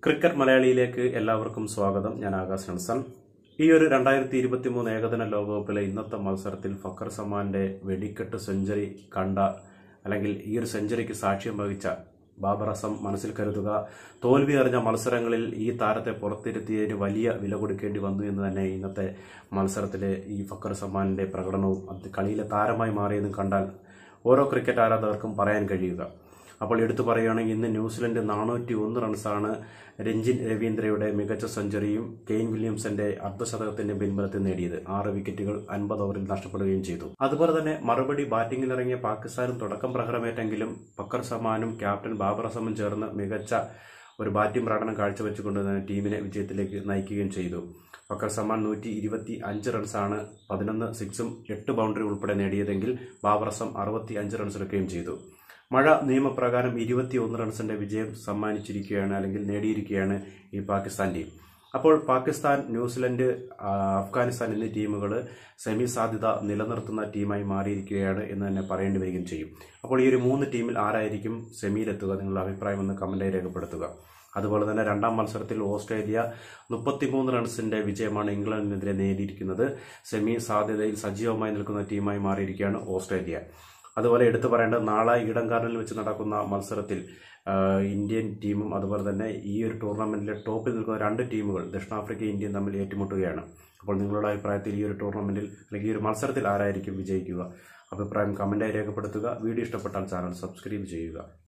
cricket മലയാളിയിലേക്ക് എല്ലാവർക്കും സ്വാഗതം ഞാൻ ആകാശ് ഹൻസൺ ഈ ഒരു രണ്ടായിരത്തി ഇരുപത്തി മൂന്ന് ഏകദിന ലോകകപ്പിലെ ഇന്നത്തെ മത്സരത്തിൽ ഫക്കർ സമാന്റെ വെടിക്കെട്ട് സെഞ്ചുറി കണ്ട അല്ലെങ്കിൽ ഈ ഒരു സെഞ്ചുറിക്ക് സാക്ഷ്യം വഹിച്ച ബാബർ അസം മനസ്സിൽ കരുതുക തോൽവി അറിഞ്ഞ മത്സരങ്ങളിൽ ഈ താരത്തെ പുറത്തിരുത്തിയതിന് വലിയ വില കൊടുക്കേണ്ടി വന്നു എന്ന് തന്നെ ഇന്നത്തെ മത്സരത്തിലെ ഈ ഫക്കർ സമ്മാനിന്റെ പ്രകടനവും അത് കളിയിലെ താരമായി മാറിയതും കണ്ടാൽ ഓരോ ക്രിക്കറ്റ് ആരാധകർക്കും പറയാൻ കഴിയുക അപ്പോൾ എടുത്തു പറയുകയാണെങ്കിൽ ഇന്ന് ന്യൂസിലൻഡ് നാനൂറ്റി ഒന്ന് റൺസാണ് രഞ്ജിൻ രവീന്ദ്രയുടെ മികച്ച സെഞ്ചുറിയും കെയ്ൻ വില്യംസന്റെ അർദ്ധശതകത്തിന്റെ പിൻബലത്തിൽ നേടിയത് ആറ് വിക്കറ്റുകൾ അൻപത് ഓവറിൽ നഷ്ടപ്പെടുകയും ചെയ്തു അതുപോലെ തന്നെ മറുപടി ബാറ്റിംഗിലിറങ്ങിയ പാകിസ്ഥാനും തുടക്കം പ്രഹരമേറ്റെങ്കിലും ഫക്കർ സമാനും ക്യാപ്റ്റൻ ബാബർ അസമും ചേർന്ന് മികച്ച ഒരു ബാറ്റിംഗ് പ്രകടനം കാഴ്ചവെച്ചുകൊണ്ട് തന്നെ ടീമിനെ വിജയത്തിലേക്ക് നയിക്കുകയും ചെയ്തു ഫക്കർ സമാൻ നൂറ്റി ഇരുപത്തി അഞ്ച് റൺസാണ് പതിനൊന്ന് സിക്സും എട്ട് ബൗണ്ടറി ഉൾപ്പെടെ നേടിയതെങ്കിൽ ബാബർ അസം അറുപത്തി അഞ്ച് റൺസ് എടുക്കുകയും ചെയ്തു മഴ നിയമപ്രകാരം ഇരുപത്തിയൊന്ന് റൺസിന്റെ വിജയം സമ്മാനിച്ചിരിക്കുകയാണ് അല്ലെങ്കിൽ നേടിയിരിക്കുകയാണ് ഈ പാകിസ്ഥാൻ ടീം അപ്പോൾ പാകിസ്ഥാൻ ന്യൂസിലൻഡ് ആ, അഫ്ഗാനിസ്ഥാൻ എന്നീ ടീമുകൾ സെമി സാധ്യത നിലനിർത്തുന്ന ടീമായി മാറിയിരിക്കുകയാണ് എന്ന് തന്നെ പറയേണ്ടി വരികയും ചെയ്യും അപ്പോൾ ഈ ഒരു മൂന്ന് ടീമിൽ ആരായിരിക്കും സെമിയിലെത്തുക നിങ്ങളുടെ അഭിപ്രായം ഒന്ന് കമന്റായി രേഖപ്പെടുത്തുക അതുപോലെ തന്നെ രണ്ടാം മത്സരത്തിൽ ഓസ്ട്രേലിയ മുപ്പത്തിമൂന്ന് റൺസിന്റെ വിജയമാണ് ഇംഗ്ലണ്ടിനെതിരെ നേടിയിരിക്കുന്നത് സെമി സാധ്യതയിൽ സജീവമായി നിൽക്കുന്ന ടീമായി മാറിയിരിക്കുകയാണ് ഓസ്ട്രേലിയ അതുപോലെ എടുത്തു പറയേണ്ടത് നാളെ ഈഡൻ ഗാർഡനിൽ വെച്ച് നടക്കുന്ന മത്സരത്തിൽ ആ, ഇന്ത്യൻ ടീമും അതുപോലെ തന്നെ ഈ ഒരു ടൂർണമെന്റിലെ ടോപ്പിൽ നിൽക്കുന്ന രണ്ട് ടീമുകൾ ദക്ഷിണാഫ്രിക്കയും ഇന്ത്യയും തമ്മിൽ ഏറ്റുമുട്ടുകയാണ് അപ്പോൾ നിങ്ങളുടെ അഭിപ്രായത്തിൽ ഈ ഒരു ടൂർണമെന്റിൽ അല്ലെങ്കിൽ ഈ ഒരു മത്സരത്തിൽ ആരായിരിക്കും വിജയിക്കുക അഭിപ്രായം കമന്റായി രേഖപ്പെടുത്തുക വീഡിയോ ഇഷ്ടപ്പെട്ടാൽ ചാനൽ സബ്സ്ക്രൈബ് ചെയ്യുക